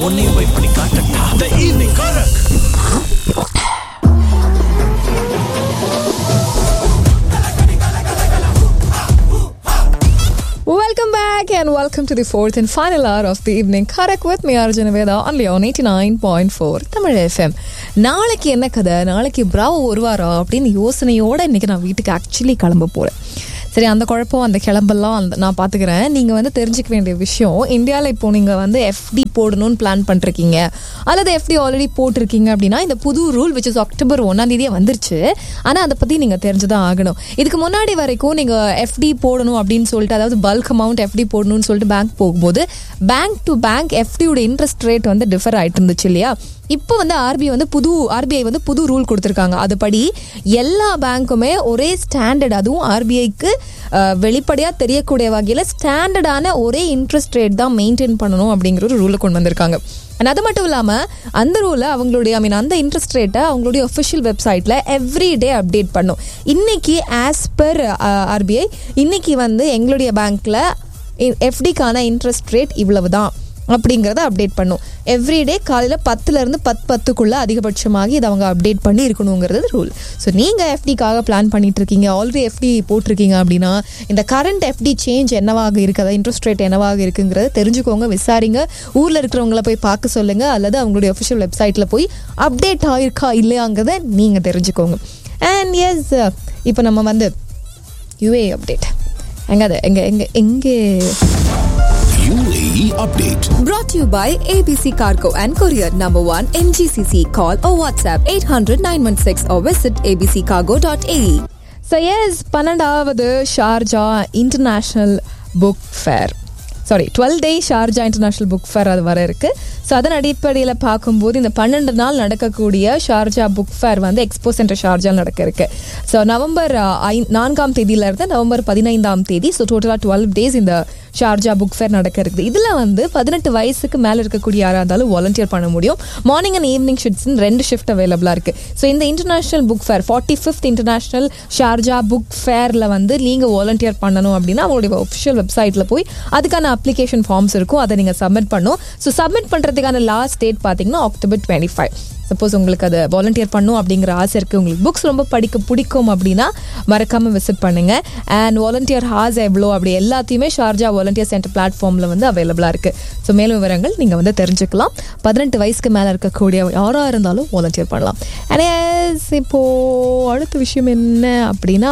உன்னையும் போய் பண்ணி காட்டட்டா the evening Karak Welcome back and welcome to the fourth and final hour of the evening. Karak with me, Arjuna Veda, only on 89.4 Tamil FM. நாளைக்கு என்ன கதை நாளைக்கு பிராவோ வருவாரா அப்படின்னு யோசனையோட இன்னைக்கு நான் வீட்டுக்கு ஆக்சுவலி கிளம்ப போறேன் சரி அந்த குழப்பம் அந்த கிளம்பெல்லாம் அந்த நான் பார்த்துக்கிறேன் நீங்கள் வந்து தெரிஞ்சுக்க வேண்டிய விஷயம் இந்தியாவில் இப்போ நீங்கள் வந்து எஃப்டி போடணும்னு பிளான் பண்ணிருக்கீங்க அல்லது எஃப்டி ஆல்ரெடி போட்டிருக்கீங்க அப்படின்னா இந்த புது ரூல் விச் இஸ் அக்டோபர் ஒன்றாம் தேதியே வந்துருச்சு ஆனால் அதை பற்றி நீங்கள் தெரிஞ்சு தான் ஆகணும் இதுக்கு முன்னாடி வரைக்கும் நீங்கள் எஃப்டி போடணும் அப்படின்னு சொல்லிட்டு அதாவது பல்க் அமௌண்ட் எஃப்டி போடணும்னு சொல்லிட்டு பேங்க் போகும்போது பேங்க் டு பேங்க் எஃப்டியோட இன்ட்ரெஸ்ட் ரேட் வந்து டிஃபர் ஆயிட்டு இருந்துச்சு இல்லையா இப்போ வந்து ஆர்பிஐ வந்து புது ஆர்பிஐ வந்து புது ரூல் கொடுத்துருக்காங்க அதுபடி எல்லா பேங்க்குமே ஒரே ஸ்டாண்டர்ட் அதுவும் ஆர்பிஐக்கு வெளிப்படையாக தெரியக்கூடிய வகையில் ஸ்டாண்டர்டான ஒரே இன்ட்ரெஸ்ட் ரேட் தான் மெயின்டைன் பண்ணணும் அப்படிங்கிற ஒரு ரூலை கொண்டு வந்திருக்காங்க அண்ட் அது மட்டும் இல்லாமல் அந்த ரூலை அவங்களுடைய ஐ மீன் அந்த இன்ட்ரெஸ்ட் ரேட்டை அவங்களுடைய ஒஃபிஷியல் வெப்சைட்டில் எவ்ரி டே அப்டேட் பண்ணும் இன்னைக்கு ஆஸ் பர் ஆர்பிஐ இன்னைக்கு வந்து எங்களுடைய பேங்க்கில் எஃப்டிக்கான இன்ட்ரெஸ்ட் ரேட் இவ்வளவு தான் அப்படிங்கிறத அப்டேட் பண்ணும் எவ்ரிடே காலையில் பத்துலேருந்து பத்து பத்துக்குள்ளே அதிகபட்சமாகி இதை அவங்க அப்டேட் பண்ணி இருக்கணுங்கிறது ரூல் ஸோ நீங்கள் எஃப்டிக்காக பிளான் பண்ணிட்டு இருக்கீங்க ஆல்ரெடி எஃப்டி போட்டிருக்கீங்க அப்படின்னா இந்த கரண்ட் எஃப்டி சேஞ்ச் என்னவாக இருக்குது இன்ட்ரெஸ்ட் ரேட் என்னவாக இருக்குங்கிறத தெரிஞ்சுக்கோங்க விசாரிங்க ஊரில் இருக்கிறவங்கள போய் பார்க்க சொல்லுங்கள் அல்லது அவங்களுடைய ஒஃபிஷியல் வெப்சைட்டில் போய் அப்டேட் ஆயிருக்கா இல்லையாங்கிறத நீங்கள் தெரிஞ்சுக்கோங்க அண்ட் எஸ் இப்போ நம்ம வந்து யூஏ அப்டேட் எங்கே அது எங்கே எங்கே எங்கே UAE update. Brought to you by ABC Cargo and Courier Number 1 MGCC. Call or WhatsApp 800 916 or visit abccargo.ae. So yes பன்னெண்டாவது Sharjah international book fair sorry twelve day Sharjah international book fair அது வர இருக்கு so அதன் அடிப்படையில் பார்க்கும்போது இந்த பன்னெண்டு நாள் நடக்கக்கூடிய ஷார்ஜா புக் ஃபேர் வந்து எக்ஸ்போ சென்டர் ஷார்ஜால் நடக்க இருக்கு ஸோ நவம்பர் ஐ நான்காம் தேதியிலிருந்து நவம்பர் பதினைந்தாம் தேதி ஸோ டோட்டலாக டுவெல் டேஸ் இந்த ஷார்ஜா புக் ஃபேர் நடக்க இருக்குது இதில் வந்து பதினெட்டு வயசுக்கு மேலே இருக்கக்கூடிய யாராக இருந்தாலும் வாலண்டியர் பண்ண முடியும் மார்னிங் அண்ட் ஈவினிங் ஷிஃப்ட்ஸ்னு ரெண்டு ஷிஃப்ட் அவைலபிளாக இருக்குது ஸோ இந்த international book fair forty fifth international Sharjah book ஃபேரில் வந்து நீங்கள் வாலண்டியர் பண்ணணும் அப்படின்னா அவங்களுடைய ஒஃபிஷியல் வெப்சைட்டில் போய் அதுக்கான அப்ளிகேஷன் ஃபார்ம்ஸ் இருக்கும் அதை நீங்கள் சப்மிட் பண்ணும் ஸோ சப்மிட் பண்ணுறதுக்கான லாஸ்ட் டேட் பார்த்தீங்கன்னா அக்டோபர் டுவெண்ட்டி ஃபைவ் சப்போஸ் உங்களுக்கு அதை வாலண்டியர் பண்ணும் அப்படிங்கிற ஆசை இருக்குது உங்களுக்கு புக்ஸ் ரொம்ப படிக்க பிடிக்கும் அப்படின்னா மறக்காமல் விசிட் பண்ணுங்கள் அண்ட் வாலண்டியர் ஹாஸ் எவ்வளோ அப்படி எல்லாத்தையுமே ஷார்ஜா வாலண்டியர் சென்டர் பிளாட்ஃபார்மில் வந்து அவைலபிளாக இருக்குது ஸோ மேலும் விவரங்கள் நீங்கள் வந்து தெரிஞ்சுக்கலாம் பதினெட்டு வயசுக்கு மேலே இருக்கக்கூடிய யாராக இருந்தாலும் வாலண்டியர் பண்ணலாம் அண்ட் இப்போது அடுத்த விஷயம் என்ன அப்படின்னா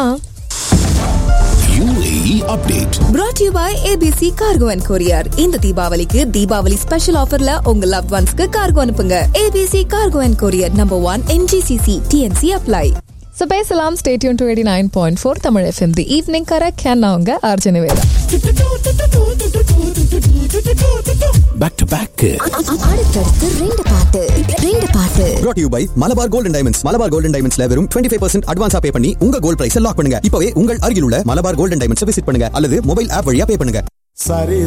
UAE update. Brought to you by ABC Cargo and Courier. இந்த தீபாவளிக்கு தீபாவளி ஸ்பெஷல் ஆஃபர்ல உங்க லவ் ஒன்ஸ்க்கு கார்கோ அனுப்புங்க ABC Cargo and Courier Number 1 MGCC TNC apply. So பேசலாம் stay tuned to eighty nine point four Tamil FM the evening correct கேன் அவங்க Arjuna Veda Back to back. அடுத்தடுத்து ரெண்டு பாட்டு ரெண்டு பாட்டு brought to you by Malabar golden diamonds Malabar golden டைமண்ட்ஸ்ல வெறும் டுவெண்ட்டி ஃபைவ் பர்சன்ட் அட்வான்ஸா பே பண்ணி உங்க கோல்ட் பிரைஸ் லாக் பண்ணுங்க இப்பவே உங்கள் அருகில் உள்ள மலபார் கோல்டன் டைமண்ட்ஸ் விசிட் பண்ணுங்க அல்லது மொபைல் ஆப் வழியா பே பண்ணுங்க சரி